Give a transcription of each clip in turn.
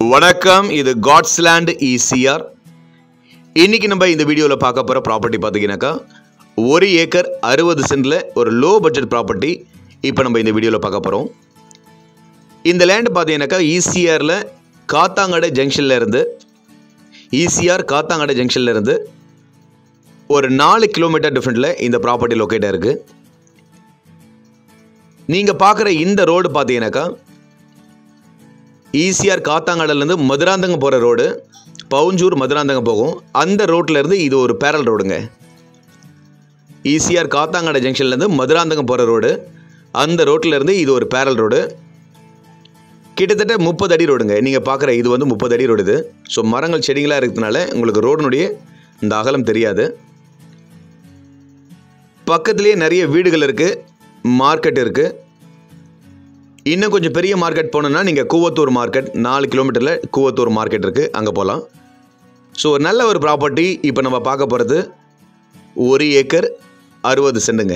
வணக்கம் இது காட்ஸ்லேண்ட் ஈசிஆர் இன்னைக்கு நம்ம இந்த வீடியோவில் பார்க்க போகிற ப்ராப்பர்ட்டி பார்த்தீங்கன்னாக்கா ஒரு ஏக்கர் அறுபது சென்டில் ஒரு லோ பட்ஜெட் ப்ராப்பர்ட்டி இப்போ நம்ம இந்த வீடியோவில் பார்க்க போகிறோம் இந்த லேண்டு பார்த்தீங்கன்னாக்கா ஈசிஆரில் காத்தாங்கடை ஜங்ஷனில் இருந்து ஈசிஆர் காத்தாங்கடை ஜங்ஷனில் இருந்து ஒரு நாலு கிலோமீட்டர் டிஃப்ரெண்ட்டில் இந்த ப்ராப்பர்ட்டி லொக்கேட்டாக இருக்குது நீங்கள் பார்க்குற இந்த ரோடு பார்த்தீங்கன்னாக்கா ஈசிஆர் காத்தாங்கடலேருந்து மதுராந்தகம் போகிற ரோடு பவுஞ்சூர் மதுராந்தகம் போகும் அந்த ரோட்ல இருந்து இது ஒரு பேரல் ரோடுங்க ஈசிஆர் காத்தாங்கடை ஜங்ஷன்லேருந்து மதுராந்தகம் போகிற ரோடு அந்த ரோட்ல இருந்து இது ஒரு பேரல் ரோடு கிட்டத்தட்ட முப்பது அடி ரோடுங்க நீங்கள் பார்க்குற இது வந்து முப்பது அடி ரோடு இது ஸோ மரங்கள் செடிகளாக இருக்கிறதுனால உங்களுக்கு ரோடுனுடைய இந்த அகலம் தெரியாது பக்கத்துலேயே நிறைய வீடுகள் இருக்குது மார்க்கெட் இருக்குது இன்னும் கொஞ்சம் பெரிய மார்க்கெட் போனோம்னா நீங்கள் கூவத்தூர் மார்க்கெட் நாலு கிலோமீட்டரில் கூவத்தூர் மார்க்கெட் இருக்குது அங்கே போகலாம் ஸோ ஒரு நல்ல ஒரு ப்ராப்பர்ட்டி இப்போ நம்ம பார்க்க போகிறது ஒரு ஏக்கர் அறுபது சென்ட்டுங்க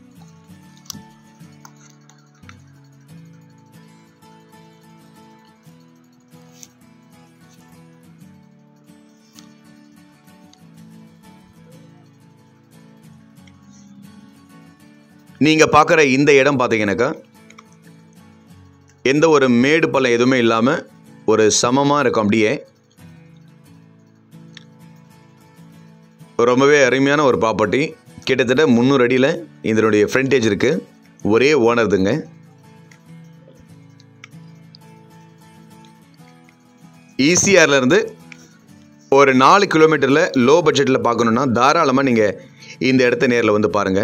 நீங்கள் பார்க்குற இந்த இடம் பார்த்தீங்கன்னாக்கா எந்த ஒரு மேடு பள்ளம் எதுவுமே இல்லாமல் ஒரு சமமாக இருக்கும் அப்படியே ரொம்பவே அருமையான ஒரு ப்ராப்பர்ட்டி கிட்டத்தட்ட முந்நூறு அடியில் இதனுடைய ஃப்ரண்டேஜ் இருக்குது ஒரே ஓனர்துங்க ஈசிஆர்லேருந்து ஒரு நாலு கிலோமீட்டரில் லோ பட்ஜெட்டில் பார்க்கணுன்னா தாராளமாக நீங்கள் இந்த இடத்த நேரில் வந்து பாருங்கள்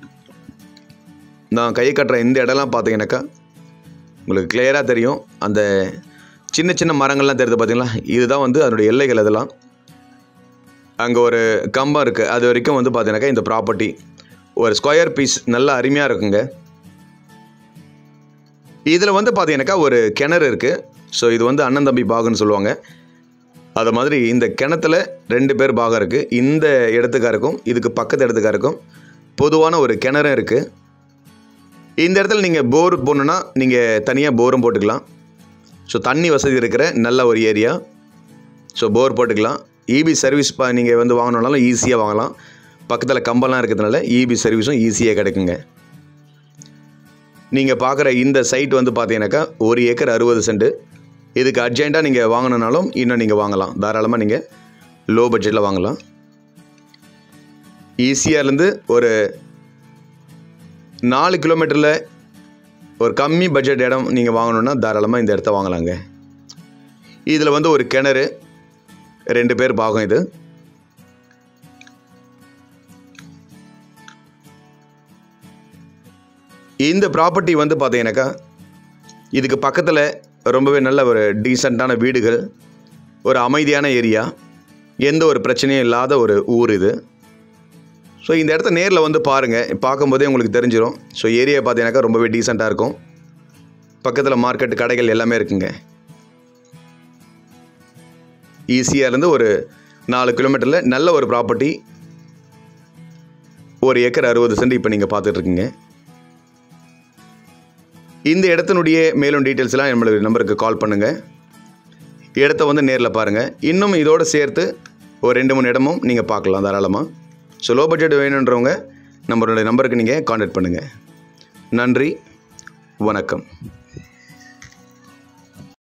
நான் கை கட்டுற இந்த இடம்லாம் பார்த்தீங்கன்னாக்கா உங்களுக்கு கிளியராக தெரியும் அந்த சின்ன சின்ன மரங்கள்லாம் தெரியுது பார்த்தீங்களா இதுதான் வந்து அதனுடைய எல்லைகள் அதெல்லாம் அங்கே ஒரு கம்பம் இருக்குது அது வரைக்கும் வந்து பார்த்தீங்கன்னாக்கா இந்த ப்ராப்பர்ட்டி ஒரு ஸ்கொயர் பீஸ் நல்லா அருமையாக இருக்குங்க இதில் வந்து பார்த்தீங்கன்னாக்கா ஒரு கிணறு இருக்குது ஸோ இது வந்து அண்ணன் தம்பி பாகம்னு சொல்லுவாங்க அது மாதிரி இந்த கிணத்துல ரெண்டு பேர் பாகம் இருக்குது இந்த இடத்துக்காருக்கும் இதுக்கு பக்கத்து இடத்துக்காருக்கும் பொதுவான ஒரு கிணறும் இருக்குது இந்த இடத்துல நீங்கள் போர் போடணுன்னா நீங்கள் தனியாக போரும் போட்டுக்கலாம் ஸோ தண்ணி வசதி இருக்கிற நல்ல ஒரு ஏரியா ஸோ போர் போட்டுக்கலாம் இபி சர்வீஸ் பா நீங்கள் வந்து வாங்கணுன்னாலும் ஈஸியாக வாங்கலாம் பக்கத்தில் கம்பெல்லாம் இருக்கிறதுனால இபி சர்வீஸும் ஈஸியாக கிடைக்குங்க நீங்கள் பார்க்குற இந்த சைட் வந்து பார்த்தீங்கன்னாக்கா ஒரு ஏக்கர் அறுபது சென்ட் இதுக்கு அர்ஜெண்ட்டாக நீங்கள் வாங்கணுன்னாலும் இன்னும் நீங்கள் வாங்கலாம் தாராளமாக நீங்கள் லோ பட்ஜெட்டில் வாங்கலாம் ஈஸியாகலேருந்து ஒரு நாலு கிலோமீட்டரில் ஒரு கம்மி பட்ஜெட் இடம் நீங்கள் வாங்கணுன்னா தாராளமாக இந்த இடத்த வாங்கலாங்க இதில் வந்து ஒரு கிணறு ரெண்டு பேர் பாகம் இது இந்த ப்ராப்பர்ட்டி வந்து பார்த்தீங்கன்னாக்கா இதுக்கு பக்கத்தில் ரொம்பவே நல்ல ஒரு டீசெண்டான வீடுகள் ஒரு அமைதியான ஏரியா எந்த ஒரு பிரச்சனையும் இல்லாத ஒரு ஊர் இது ஸோ இந்த இடத்த நேரில் வந்து பாருங்கள் பார்க்கும்போதே உங்களுக்கு தெரிஞ்சிடும் ஸோ ஏரியா பார்த்தீங்கன்னாக்கா ரொம்பவே டீசெண்டாக இருக்கும் பக்கத்தில் மார்க்கெட் கடைகள் எல்லாமே இருக்குங்க ஈஸியாக இருந்து ஒரு நாலு கிலோமீட்டரில் நல்ல ஒரு ப்ராப்பர்ட்டி ஒரு ஏக்கர் அறுபது சென்ட் இப்போ நீங்கள் பார்த்துட்ருக்கீங்க இந்த இடத்தினுடைய மேலும் டீட்டெயில்ஸ்லாம் நம்மளுடைய நம்பருக்கு கால் பண்ணுங்கள் இடத்த வந்து நேரில் பாருங்கள் இன்னும் இதோடு சேர்த்து ஒரு ரெண்டு மூணு இடமும் நீங்கள் பார்க்கலாம் தாராளமாக ஸோ லோ பட்ஜெட் வேணுன்றவங்க நம்மளுடைய நம்பருக்கு நீங்கள் காண்டாக்ட் பண்ணுங்கள் நன்றி வணக்கம்